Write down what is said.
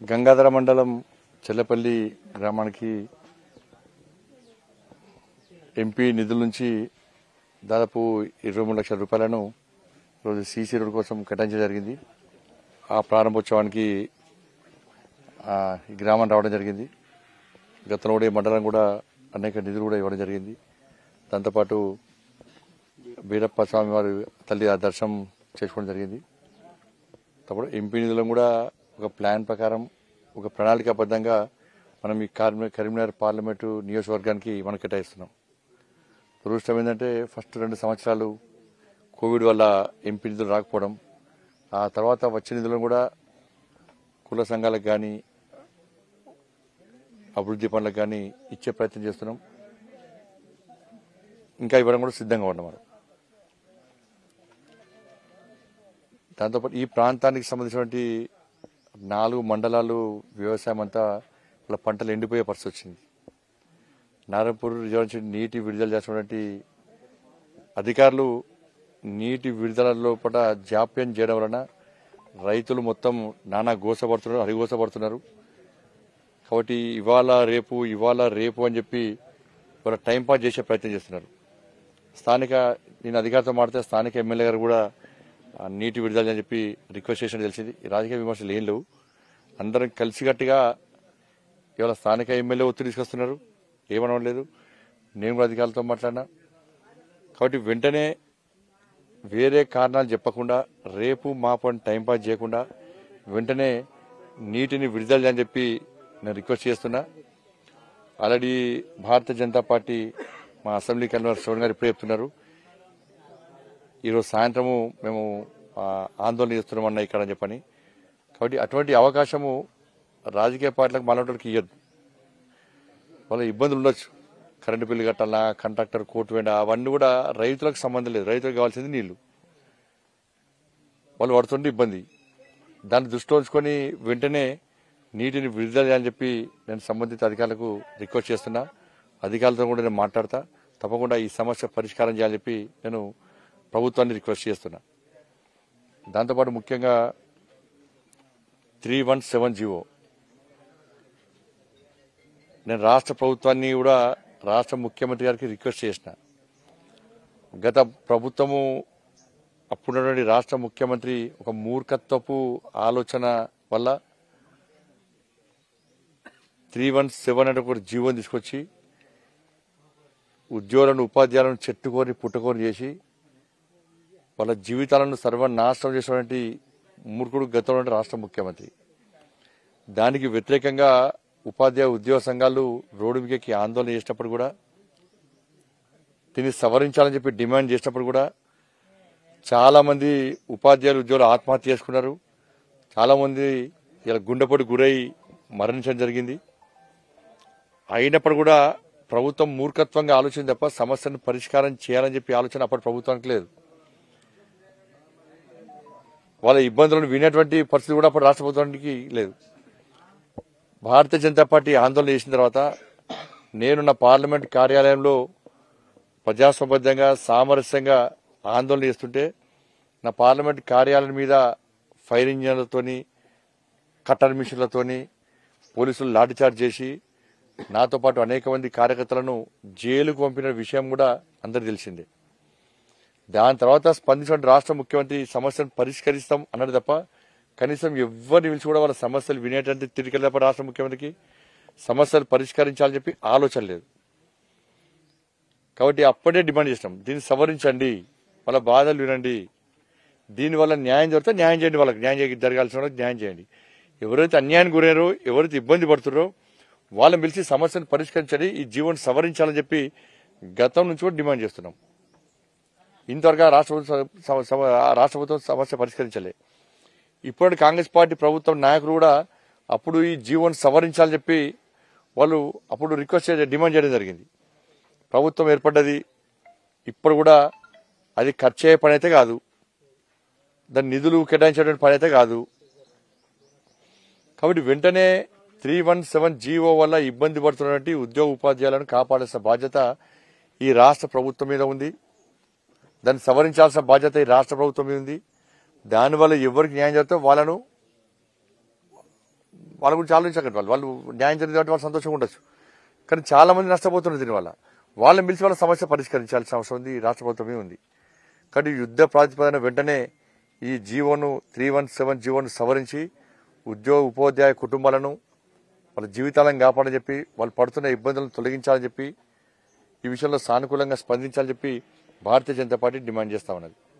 గంగాధర మండలం చెల్లపల్లి గ్రామానికి ఎంపీ నిధుల నుంచి దాదాపు ఇరవై మూడు లక్షల రూపాయలను ఈరోజు సీసీ రోడ్ కోసం కేటాయించడం జరిగింది ఆ ప్రారంభోత్సవానికి ఆ, ఈ గ్రామం రావడం జరిగింది గతంలో కూడా ఈ మండలం కూడా అనేక నిధులు కూడా ఇవ్వడం జరిగింది దాంతోపాటు బీరప్ప స్వామి వారి తల్లి ఆ దర్శనం చేసుకోవడం జరిగింది తప్పుడు ఎంపీ నిధులను కూడా ఒక ప్లాన్ ప్రకారం ఒక ప్రణాళికాబద్ధంగా మనం ఈ కార్మి- కరీంనగర్ పార్లమెంటు నియోజకవర్గానికి మనం కేటాయిస్తున్నాం దురదృష్టం ఏంటంటే ఫస్ట్ రెండు సంవత్సరాలు కోవిడ్ వల్ల ఎంపీ నిధులు రాకపోవడం ఆ తర్వాత వచ్చే నిధులను కూడా కుల సంఘాలకు కానీ అభివృద్ధి పనులకు కానీ ఇచ్చే ప్రయత్నం చేస్తున్నాం ఇంకా ఇవ్వడం కూడా సిద్ధంగా ఉన్నాం మనం దాంతోపాటు ఈ ప్రాంతానికి సంబంధించినటువంటి నాలుగు మండలాలు వ్యవసాయం అంతా వాళ్ళ పంటలు ఎండిపోయే పరిస్థితి వచ్చింది నారాయణపూర్ రిజర్వ్ నుంచి నీటి విడుదల చేసినటువంటి అధికారులు నీటి విడుదల లోపల జాప్యం చేయడం వలన రైతులు మొత్తం నానా గోసపడుతున్నారు హరిగోసపడుతున్నారు కాబట్టి ఇవాళ రేపు ఇవాళ రేపు అని చెప్పి వాళ్ళ టైం పాస్ చేసే ప్రయత్నం చేస్తున్నారు స్థానిక నేను అధికారితో మాడితే స్థానిక ఎమ్మెల్యే గారు కూడా ఆ, నీటి విడుదల అని చెప్పి రిక్వెస్ట్ చేసిన తెలిసింది ఈ రాజకీయ విమర్శలు ఏం లేవు అందరం కలిసికట్టుగా ఇవాళ స్థానిక ఎమ్మెల్యే ఒత్తిడి తీసుకొస్తున్నారు ఏమనలేదు నేను కూడా అధికారులతో మాట్లాడినా కాబట్టి వెంటనే వేరే కారణాలు చెప్పకుండా రేపు మాపని టైం పాస్ చేయకుండా వెంటనే నీటిని విడుదల చేయని చెప్పి నేను రిక్వెస్ట్ చేస్తున్నా ఆల్రెడీ భారతీయ జనతా పార్టీ మా అసెంబ్లీ కన్వీనర్ శ్రవణ్ గారు ఇప్పుడే చెప్తున్నారు ఈరోజు సాయంత్రము మేము ఆ, ఆందోళన చేస్తున్నామన్నా ఇక్కడ అని చెప్పని కాబట్టి అటువంటి అవకాశము రాజకీయ పార్టీలకు మనోటికి ఇవ్వద్దు వాళ్ళ ఇబ్బందులు ఉండొచ్చు కరెంటు బిల్లు కట్టాలా కంట్రాక్టర్ కోర్టు వెంట అవన్నీ కూడా రైతులకు సంబంధం లేదు రైతులకు కావాల్సింది నీళ్లు వాళ్ళు పడుతుంటే ఇబ్బంది దాన్ని దృష్టిలో ఉంచుకొని వెంటనే నీటిని విడుదల చేయాలని చెప్పి నేను సంబంధిత అధికారులకు రిక్వెస్ట్ చేస్తున్నా అధికారులతో కూడా నేను మాట్లాడతా తప్పకుండా ఈ సమస్య పరిష్కారం చేయాలని చెప్పి నేను ప్రభుత్వాన్ని రిక్వెస్ట్ చేస్తున్నా దాంతోపాటు ముఖ్యంగా త్రీ వన్ సెవెన్ జీవో నేను రాష్ట్ర ప్రభుత్వాన్ని కూడా రాష్ట్ర ముఖ్యమంత్రి గారికి రిక్వెస్ట్ చేసిన గత ప్రభుత్వము అప్పుడున్నటువంటి రాష్ట్ర ముఖ్యమంత్రి ఒక మూర్ఖత్వపు ఆలోచన వల్ల త్రీ వన్ సెవెన్ అనే ఒక జీవోని తీసుకొచ్చి ఉద్యోగులను ఉపాధ్యాయులను చెట్టుకొని పుట్టుకొని చేసి వాళ్ళ జీవితాలను సర్వనాశనం చేసినటువంటి మూర్ఖుడు గతంలో ఉన్న రాష్ట్ర ముఖ్యమంత్రి దానికి వ్యతిరేకంగా ఉపాధ్యాయ ఉద్యోగ సంఘాలు రోడ్డు మీదకి ఆందోళన చేసినప్పుడు కూడా దీన్ని సవరించాలని చెప్పి డిమాండ్ చేసినప్పుడు కూడా చాలా మంది ఉపాధ్యాయులు ఉద్యోగులు ఆత్మహత్య చేసుకున్నారు చాలా మంది ఇలా గుండెపోటు గురై మరణించడం జరిగింది అయినప్పుడు కూడా ప్రభుత్వం మూర్ఖత్వంగా ఆలోచన తప్ప సమస్యను పరిష్కారం చేయాలని చెప్పి ఆలోచన అప్పటి ప్రభుత్వానికి లేదు వాళ్ళ ఇబ్బందులను వినేటువంటి పరిస్థితి కూడా అప్పుడు రాష్ట్ర ప్రభుత్వానికి లేదు భారతీయ జనతా పార్టీ ఆందోళన చేసిన తర్వాత నేను నా పార్లమెంట్ కార్యాలయంలో ప్రజాస్వామ్యంగా సామరస్యంగా ఆందోళన చేస్తుంటే నా పార్లమెంట్ కార్యాలయం మీద ఫైర్ ఇంజన్లతోని కట్టర్ మిషన్లతోని పోలీసులు లాఠీచార్జ్ చేసి నాతో పాటు అనేక మంది కార్యకర్తలను జైలుకు పంపిన విషయం కూడా అందరికి తెలిసిందే దాని తర్వాత స్పందించిన రాష్ట్ర ముఖ్యమంత్రి ఈ సమస్యను పరిష్కరిస్తాం అన్నాడు తప్ప కనీసం ఎవరిని పిలిచి కూడా వాళ్ళ సమస్యలు వినేటువంటి తిరిగి తప్ప రాష్ట్ర ముఖ్యమంత్రికి సమస్యలు పరిష్కరించాలని చెప్పి ఆలోచన లేదు కాబట్టి అప్పుడే డిమాండ్ చేసినాం దీన్ని సవరించండి వాళ్ళ బాధలు వినండి దీనివల్ల న్యాయం జరిగితే న్యాయం చేయండి వాళ్ళకి న్యాయం చేయ- జరగాల్సిన వాళ్ళకి న్యాయం చేయండి ఎవరైతే అన్యాయానికి గురయ్యారో ఎవరైతే ఇబ్బంది పడుతున్నారో వాళ్ళని పిలిచి సమస్యను పరిష్కరించండి ఈ జీవన్ సవరించాలని చెప్పి గతం నుంచి కూడా డిమాండ్ చేస్తున్నాం ఇంతవరకు ఆ రాష్ట్ర ప్రభుత్వం సమ- సమ- ఆ రాష్ట్ర ప్రభుత్వం సమస్య పరిష్కరించలే ఇప్పుడు కాంగ్రెస్ పార్టీ ప్రభుత్వం నాయకులు కూడా అప్పుడు ఈ జీవోని సవరించాలని చెప్పి వాళ్ళు అప్పుడు రిక్వెస్ట్ చేయ డిమాండ్ చేయడం జరిగింది ప్రభుత్వం ఏర్పడ్డది ఇప్పుడు కూడా అది ఖర్చు అయ్యే పని అయితే కాదు దాని నిధులు కేటాయించేటువంటి పని అయితే కాదు కాబట్టి వెంటనే త్రీ వన్ సెవెన్ జీవో వల్ల ఇబ్బంది పడుతున్నటువంటి ఉద్యోగ ఉపాధ్యాయులను కాపాడాల్సిన బాధ్యత ఈ రాష్ట్ర ప్రభుత్వం మీద ఉంది దాన్ని సవరించాల్సిన బాధ్యత ఈ రాష్ట్ర ప్రభుత్వం మీద ఉంది దానివల్ల ఎవరికి న్యాయం చేస్తే వాళ్ళను వాళ్ళ గురించి ఆలోచించకండి వాళ్ళు వాళ్ళు న్యాయం జరిగింది కాబట్టి వాళ్ళు సంతోషంగా ఉండొచ్చు కానీ చాలా మంది నష్టపోతున్నారు దీనివల్ల వాళ్ళని పిలిచి వాళ్ళ సమస్య పరిష్కరించాల్సిన అవసరం ఉంది ఈ రాష్ట్ర ప్రభుత్వమే ఉంది కానీ యుద్ధ ప్రాతిపదన వెంటనే ఈ జీవోను త్రీ వన్ సెవెన్ జీవోను సవరించి ఉద్యోగ ఉపాధ్యాయ కుటుంబాలను వాళ్ళ జీవితాలను కాపాడని చెప్పి వాళ్ళు పడుతున్న ఇబ్బందులను తొలగించాలని చెప్పి ఈ విషయంలో సానుకూలంగా స్పందించాలని చెప్పి భారతీయ జనతా పార్టీ డిమాండ్ చేస్తా ఉన్నది